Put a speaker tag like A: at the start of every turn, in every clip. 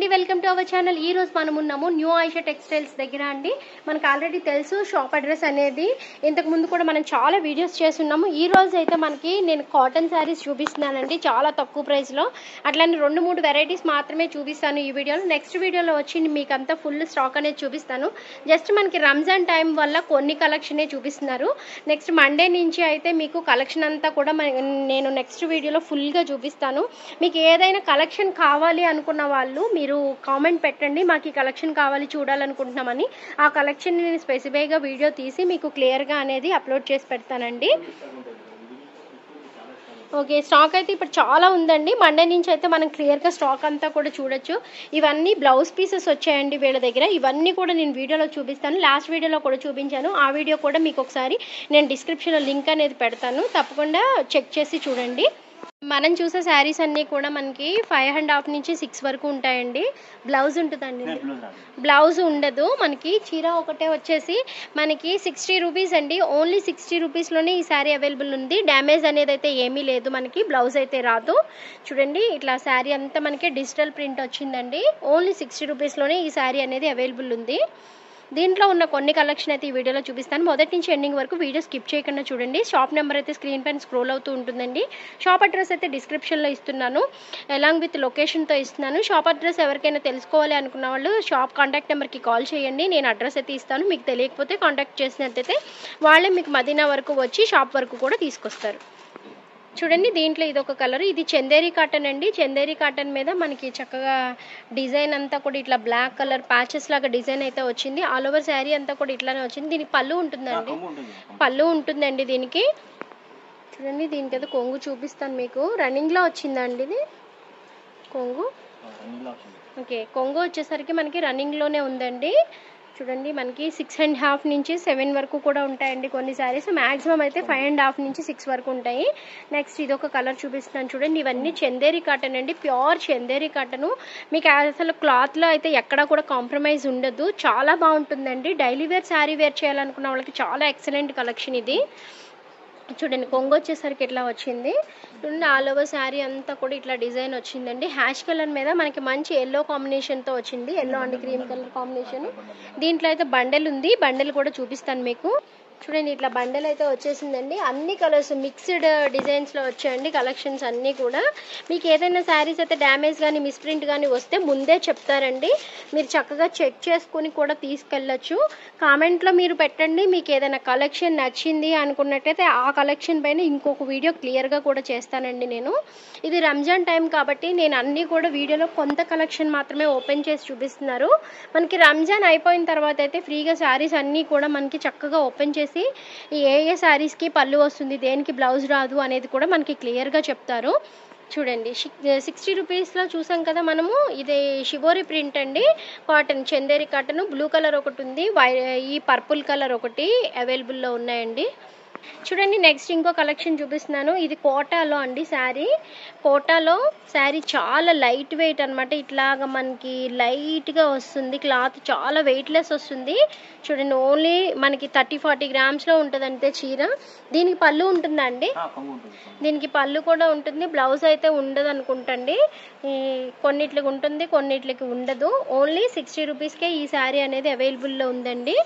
A: అండి welcome to our channel ఈ రోజు మనం ఉన్నాము న్యూ ఆయిషా టెక్స్టైల్స్ దగ్గర అండి మనకు ఆల్రెడీ తెలుసు షాప్ అడ్రస్ అనేది ఇంతకు ముందు కూడా మనం చాలా వీడియోస్ చేస్తున్నాము ఈ రోజు అయితే మనకి నేను కాటన్ శారీస్ చూపిస్తున్నానండి చాలా తక్కువ ప్రైస్ లో అట్లానే రెండు మూడు వెరైటీస్ మాత్రమే చూపిస్తాను ఈ వీడియోలో నెక్స్ట్ వీడియోలో వచ్చి మీకు అంతా ఫుల్ స్టాక్ అనేది చూపిస్తాను జస్ట్ మనకి రంజాన్ టైం వల్ల కొన్ని కలెక్షనే చూపిస్తున్నారు నెక్స్ట్ మండే నుంచి అయితే మీకు కలెక్షన్ అంతా కూడా మన- నేను నెక్స్ట్ వీడియోలో ఫుల్గా చూపిస్తాను మీకు ఏదైనా కలెక్షన్ కావాలి అనుకున్న వాళ్ళు మీరు కామెంట్ పెట్టండి మాకు ఈ కలెక్షన్ కావాలి చూడాలనుకుంటున్నామని ఆ కలెక్షన్ నేను స్పెసిఫైగా వీడియో తీసి మీకు క్లియర్గా అనేది అప్లోడ్ చేసి పెడతానండి ఓకే స్టాక్ అయితే ఇప్పుడు చాలా ఉందండి మండే నుంచి అయితే మనం క్లియర్గా స్టాక్ అంతా కూడా చూడొచ్చు ఇవన్నీ బ్లౌజ్ పీసెస్ వచ్చాయండి వీళ్ళ దగ్గర ఇవన్నీ కూడా నేను వీడియోలో చూపిస్తాను లాస్ట్ వీడియోలో కూడా చూపించాను ఆ వీడియో కూడా మీకు ఒకసారి నేను డిస్క్రిప్షన్లో లింక్ అనేది పెడతాను తప్పకుండా చెక్ చేసి చూడండి మనం చూసే శారీస్ అన్నీ కూడా మనకి ఫైవ్ అండ్ హాఫ్ నుంచి సిక్స్ వరకు ఉంటాయండి బ్లౌజ్ ఉంటుందండి ఇది. బ్లౌజ్ ఉండదు మనకి చీర ఒకటే వచ్చేసి మనకి సిక్స్టీ రూపీస్ అండి ఓన్లీ సిక్స్టీ రూపీస్లోనే ఈ శారీ అవైలబుల్ ఉంది డ్యామేజ్ అనేది అయితే ఏమీ లేదు మనకి బ్లౌజ్ అయితే రాదు చూడండి ఇట్లా శారీ అంతా మనకి డిజిటల్ ప్రింట్ వచ్చిందండి ఓన్లీ సిక్స్టీ రూపీస్లోనే ఈ శారీ అనేది అవైలబుల్ ఉంది దీంట్లో ఉన్న కొన్ని కలెక్షన్ అయితే ఈ వీడియోలో చూపిస్తాను మొదటి నుంచి ఎండింగ్ వరకు వీడియో స్కిప్ చేయకుండా చూడండి షాప్ నెంబర్ అయితే స్క్రీన్ పైన స్క్రోల్ అవుతూ ఉంటుందండి షాప్ అడ్రస్ అయితే డిస్క్రిప్షన్లో ఇస్తున్నాను అలాంగ్ విత్ లొకేషన్తో ఇస్తున్నాను షాప్ అడ్రస్ ఎవరికైనా తెలుసుకోవాలి అనుకున్న వాళ్ళు షాప్ కాంటాక్ట్ నెంబర్కి కాల్ చేయండి నేను అడ్రస్ అయితే ఇస్తాను మీకు తెలియకపోతే కాంటాక్ట్ చేసినట్టయితే వాళ్ళే మీకు మదీనా వరకు వచ్చి షాప్ వరకు కూడా తీసుకొస్తారు చూడండి దీంట్లో ఇది ఒక కలర్ ఇది చందేరి కాటన్ అండి చందేరి కాటన్ మీద మనకి చక్కగా డిజైన్ అంతా కూడా ఇట్లా బ్లాక్ కలర్ ప్యాచెస్ లాగా డిజైన్ అయితే వచ్చింది ఆల్ ఓవర్ శారీ అంతా కూడా ఇట్లానే వచ్చింది దీనికి పళ్ళు ఉంటుందండి పళ్ళు ఉంటుందండి దీనికి చూడండి దీనికైతే కొంగు చూపిస్తాను మీకు రన్నింగ్ లో వచ్చిందండి ఇది కొంగు ఓకే కొంగు వచ్చేసరికి మనకి రన్నింగ్ లోనే ఉందండి చూడండి మనకి సిక్స్ అండ్ హాఫ్ నుంచి సెవెన్ వరకు కూడా ఉంటాయండి కొన్ని శారీస్ మాక్సిమం అయితే ఫైవ్ అండ్ హాఫ్ నుంచి సిక్స్ వరకు ఉంటాయి నెక్స్ట్ ఇది ఒక కలర్ చూపిస్తున్నాను చూడండి ఇవన్నీ చందేరి కాటన్ అండి ప్యూర్ చందేరి కాటన్ మీకు అసలు క్లాత్ లో అయితే ఎక్కడా కూడా కాంప్రమైజ్ ఉండదు చాలా బాగుంటుందండి డైలీ వేర్ శారీ వేర్ చేయాలనుకున్న వాళ్ళకి చాలా ఎక్సలెంట్ కలెక్షన్ ఇది చూడండి కొంగు వచ్చేసరికి ఇట్లా వచ్చింది చూడండి ఆల్ ఓవర్ శారీ అంతా కూడా ఇట్లా డిజైన్ వచ్చిందండి హ్యాష్ కలర్ మీద మనకి మంచి ఎల్లో కాంబినేషన్తో వచ్చింది yellow and cream colour combination దీంట్లో అయితే బండెల్ ఉంది బండెల్ కూడా చూపిస్తాను మీకు చూడండి ఇట్లా బండెల్ అయితే వచ్చేసిందండి అన్ని కలర్స్ మిక్స్డ్ డిజైన్స్లో వచ్చాయండి కలెక్షన్స్ అన్నీ కూడా మీకు ఏదైనా శారీస్ అయితే డ్యామేజ్ కానీ మిస్ప్రింట్ కానీ వస్తే ముందే చెప్తారండి మీరు చక్కగా చెక్ చేసుకుని కూడా తీసుకెళ్ళచ్చు కామెంట్లో మీరు పెట్టండి మీకు ఏదైనా కలెక్షన్ నచ్చింది అనుకున్నట్టయితే ఆ కలెక్షన్ పైన ఇంకొక వీడియో క్లియర్గా కూడా చేస్తానండి నేను ఇది రంజాన్ టైం కాబట్టి నేను అన్నీ కూడా వీడియోలో కొంత కలెక్షన్ మాత్రమే ఓపెన్ చేసి చూపిస్తున్నారు మనకి రంజాన్ అయిపోయిన తర్వాత అయితే ఫ్రీగా శారీస్ అన్నీ కూడా మనకి చక్కగా ఓపెన్ చేసి ఈ ఏ ఏ శారీస్కి పళ్ళు వస్తుంది దేనికి బ్లౌజ్ రాదు అనేది కూడా మనకి క్లియర్గా చెప్తారు చూడండి సిక్స్టీ రూపీస్లో చూసాం కదా మనము ఇది షిబోరి ప్రింట్ అండి cotton Chanderi cotton blue colour ఒకటి ఉంది వై ఈ పర్పుల్ కలర్ ఒకటి అవైలబుల్లో ఉన్నాయండి చూడండి నెక్స్ట్ ఇంకో కలెక్షన్ చూపిస్తున్నాను ఇది కోటాలో అండి శారీ కోటాలో శారీ చాలా లైట్ వెయిట్ అనమాట ఇట్లాగా మనకి లైట్గా వస్తుంది క్లాత్ చాలా వెయిట్లెస్ వస్తుంది చూడండి ఓన్లీ మనకి థర్టీ ఫార్టీ గ్రామ్స్లో ఉంటుంది అంతే చీర దీనికి పళ్ళు ఉంటుందండి దీనికి పళ్ళు కూడా ఉంటుంది బ్లౌజ్ అయితే ఉండదు అనుకుంటండి ఈ కొన్నిట్లకి ఉంటుంది కొన్నిట్లకి ఉండదు ఓన్లీ సిక్స్టీ రూపీస్కే ఈ శారీ అనేది అవైలబుల్లో ఉందండి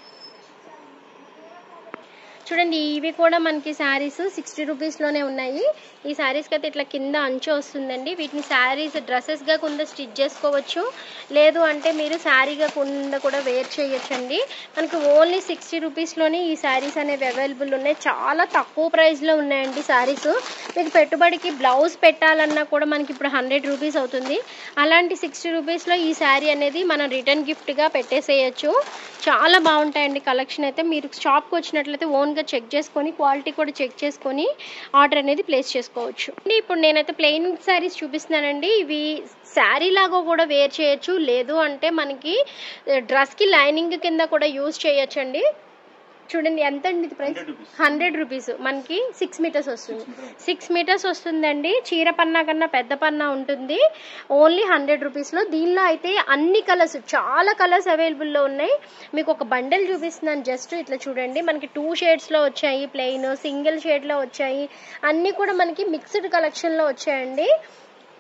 A: చూడండి ఇవి కూడా మనకి శారీస్ సిక్స్టీ రూపీస్లోనే ఉన్నాయి ఈ శారీస్కి అయితే ఇట్లా కింద అంచు వస్తుందండి వీటిని శారీస్ డ్రెస్సెస్గా కింద స్టిచ్ చేసుకోవచ్చు లేదు అంటే మీరు శారీగా కింద కూడా వేర్ చేయొచ్చండి మనకి ఓన్లీ సిక్స్టీ రూపీస్లోనే ఈ శారీస్ అనేవి అవైలబుల్ ఉన్నాయి చాలా తక్కువ ప్రైస్లో ఉన్నాయండి శారీస్ మీకు పెట్టుబడికి బ్లౌజ్ పెట్టాలన్నా కూడా మనకి ఇప్పుడు హండ్రెడ్ రూపీస్ అవుతుంది అలాంటి సిక్స్టీ రూపీస్లో ఈ శారీ అనేది మనం రిటర్న్ గిఫ్ట్గా పెట్టేసేయచ్చు చాలా బాగుంటాయండి కలెక్షన్ అయితే మీరు షాప్కి వచ్చినట్లయితే ఓన్గా చెక్ చేసుకొని క్వాలిటీ కూడా చెక్ చేసుకొని ఆర్డర్ అనేది ప్లేస్ చేసుకోవచ్చు ఇప్పుడు నేనైతే ప్లెయిన్ శారీస్ చూపిస్తున్నానండి ఇవి శారీ లాగా కూడా వేర్ చేయొచ్చు లేదు అంటే మనకి డ్రెస్కి లైనింగ్ కింద కూడా యూజ్ చేయొచ్చండి చూడండి ఎంత అండి ఇది ప్రైస్ హండ్రెడ్ రూపీస్ మనకి సిక్స్ మీటర్స్ వస్తుంది సిక్స్ మీటర్స్ వస్తుందండి చీర పన్నా కన్నా పెద్ద పన్నా ఉంటుంది ఓన్లీ హండ్రెడ్ రూపీస్లో దీనిలో అయితే అన్ని కలర్స్ చాలా కలర్స్ అవైలబుల్లో ఉన్నాయి మీకు ఒక బండల్ చూపిస్తున్నాను జస్ట్ ఇట్లా చూడండి మనకి టూ షేడ్స్లో వచ్చాయి ప్లెయిన్ సింగిల్ షేడ్లో వచ్చాయి అన్నీ కూడా మనకి మిక్స్డ్ కలెక్షన్లో వచ్చాయండి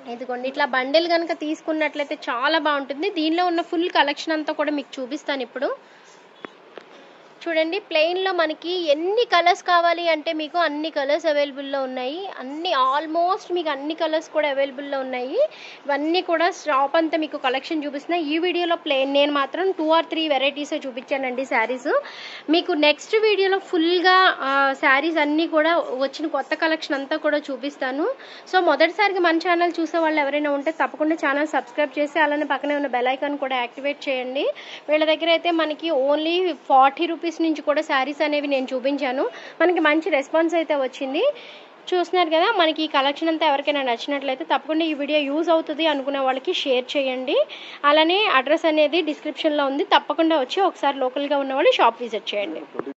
A: ఇదిగోండి ఇట్లా బండిల్ కనుక తీసుకున్నట్లయితే చాలా బాగుంటుంది దీనిలో ఉన్న ఫుల్ కలెక్షన్ అంతా కూడా మీకు చూపిస్తాను ఇప్పుడు చూడండి ప్లెయిన్లో మనకి ఎన్ని కలర్స్ కావాలి అంటే మీకు అన్ని కలర్స్ అవైలబుల్లో ఉన్నాయి అన్ని ఆల్మోస్ట్ మీకు అన్ని కలర్స్ కూడా అవైలబుల్లో ఉన్నాయి ఇవన్నీ కూడా షాప్ అంతా మీకు కలెక్షన్ చూపిస్తున్నాయి ఈ వీడియోలో ప్లెయిన్ నేను మాత్రం టూ ఆర్ త్రీ వెరైటీస్ చూపించానండి శారీస్ మీకు నెక్స్ట్ వీడియోలో ఫుల్గా శారీస్ అన్నీ కూడా వచ్చిన కొత్త కలెక్షన్ అంతా కూడా చూపిస్తాను సో మొదటిసారిగా మన ఛానల్ చూసే వాళ్ళు ఎవరైనా ఉంటే తప్పకుండా ఛానల్ సబ్స్క్రైబ్ చేసి అలానే పక్కనే ఉన్న బెల్ ఐకాన్ కూడా యాక్టివేట్ చేయండి వీళ్ళ దగ్గర అయితే మనకి ఓన్లీ ఫార్టీ రూపీస్ నుంచి కూడా శారీస్ అనేవి నేను చూపించాను మనకి మంచి రెస్పాన్స్ అయితే వచ్చింది చూస్తున్నారు కదా మనకి ఈ కలెక్షన్ అంతా ఎవరికైనా నచ్చినట్లయితే తప్పకుండా ఈ వీడియో యూజ్ అవుతుంది అనుకునే వాళ్ళకి షేర్ చేయండి అలానే అడ్రస్ అనేది డిస్క్రిప్షన్లో ఉంది తప్పకుండా వచ్చి ఒకసారి లోకల్గా ఉన్న వాళ్ళు షాప్ విజిట్ చేయండి